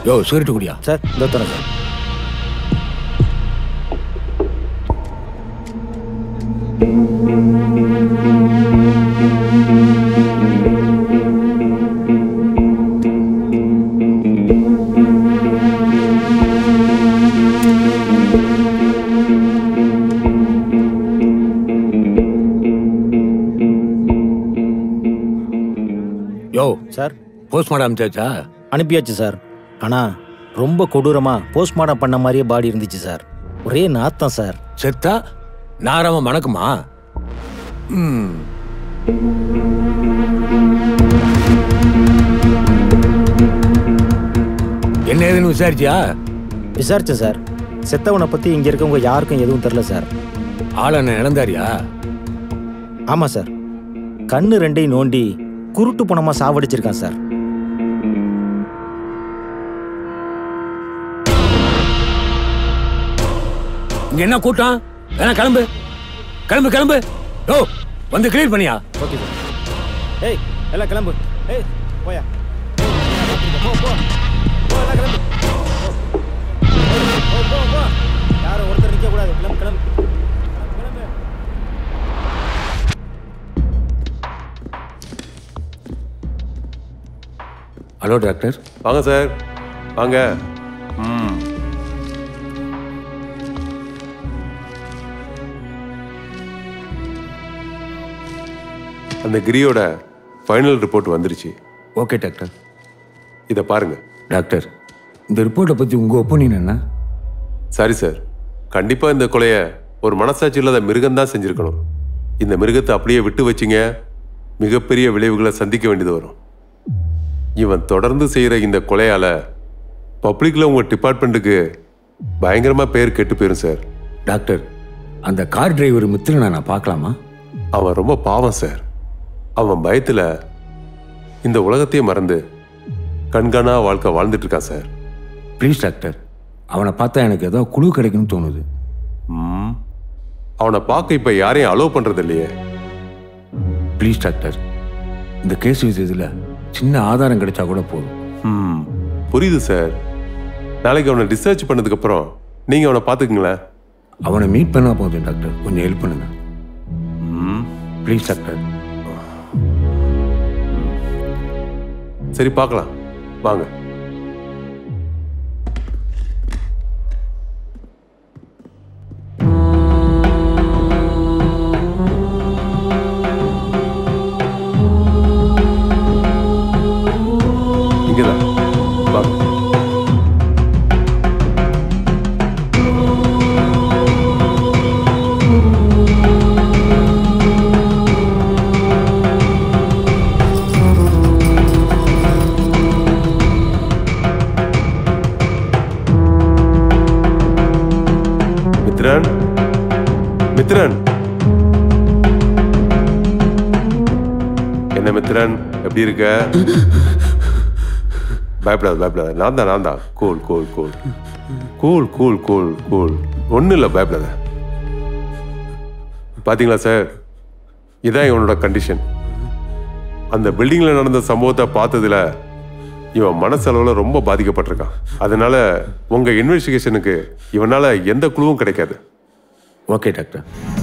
யோ cigarette குடியா sir இந்த தரேன் சார் யோ சார் போஸ்ட்மார்டம் அனுப்பிச்சாச்சா அனுப்பியாச்சு சார் ஆனால் ரொம்ப கொடூரமாக போஸ்ட்மார்ட்டம் பண்ண மாதிரியே பாடி இருந்துச்சு சார் ஒரே நாத்தம் சார் செத்தா நாராம மணக்குமா ம் என்ன ஏதுன்னு விசாரிச்சியா விசாரிச்சேன் சார் செத்தவனை பற்றி இங்கே இருக்கவங்க யாருக்கும் எதுவும் தெரில சார் ஆளனை இழந்தாரியா ஆமாம் சார் கண்ணு ரெண்டையும் நோண்டி குருட்டு பணமாக சாவடிச்சிருக்கான் சார் இங்க என்ன கூட்டம் வேணா கிளம்பு கிளம்பு கிளம்பு யோ வந்து கிளியர் பண்ணியா ஓகே சார் ஏய் எல்லாம் கிளம்பு ஏய் போயா போ போ போ எல்லாம் கிளம்பு போ போ போ யாரும் ஒருத்தர் நிற்க கூடாது கிளம்பு கிளம்பு கிளம்பு ஹலோ டாக்டர் வாங்க சார் வாங்க ம் அந்த கிரியோட ஃபைனல் ரிப்போர்ட் வந்துருச்சு ஓகே டாக்டர் இதை பாருங்க டாக்டர் இந்த ரிப்போர்ட்டை பற்றி உங்கள் ஒப்பீனியன் என்ன சரி சார் கண்டிப்பாக இந்த கொலையை ஒரு மனசாட்சி இல்லாத மிருகம் தான் செஞ்சுருக்கணும் இந்த மிருகத்தை அப்படியே விட்டு வச்சிங்க மிகப்பெரிய விளைவுகளை சந்திக்க வேண்டியது வரும் இவன் தொடர்ந்து செய்கிற இந்த கொலையால் பப்ளிக்கில் உங்கள் டிபார்ட்மெண்ட்டுக்கு பயங்கரமாக பேர் கெட்டு போயிரும் சார் டாக்டர் அந்த கார் டிரைவர் மித்திரனை நான் பார்க்கலாமா அவன் ரொம்ப பாவம் சார் அவன் பயத்தில் இந்த உலகத்தையே மறந்து கண்காணா வாழ்க்கை வாழ்ந்துட்டு இருக்கான் சார் ப்ளீஸ் டாக்டர் அவனை பார்த்தா எனக்கு ஏதோ குழு கிடைக்கும்னு தோணுது ம் அவனை பார்க்க இப்போ யாரையும் அலோவ் பண்ணுறது இல்லையே ப்ளீஸ் டாக்டர் இந்த கேஸ் விஷயத்தில் சின்ன ஆதாரம் கிடைச்சா கூட போதும் ம் புரியுது சார் நாளைக்கு அவனை டிஸ்சார்ஜ் பண்ணதுக்கப்புறம் நீங்கள் அவனை பார்த்துக்குங்களேன் அவனை மீட் பண்ணா போதும் டாக்டர் கொஞ்சம் ஹெல்ப் பண்ணுங்க ம் ப்ளீஸ் டாக்டர் சரி பார்க்கலாம் வாங்க இங்கதான் வாங்க மித்ரன் மித்ரன் என்ன மித்ரன் எப்படி இருக்க பயப்படாத பயப்படாத நான் தான் நான் தான் cool cool cool cool cool cool cool ஒன்றும் இல்லை பயப்படாத பாத்தீங்களா சார் இதான் இவனோட கண்டிஷன் அந்த பில்டிங்கில் நடந்த சம்பவத்தை பார்த்ததுல இவன் மனசளவில் ரொம்ப பாதிக்கப்பட்டிருக்கான் அதனால உங்கள் இன்வெஸ்டிகேஷனுக்கு இவனால் எந்த குழுவும் கிடைக்காது ஓகே டாக்டர்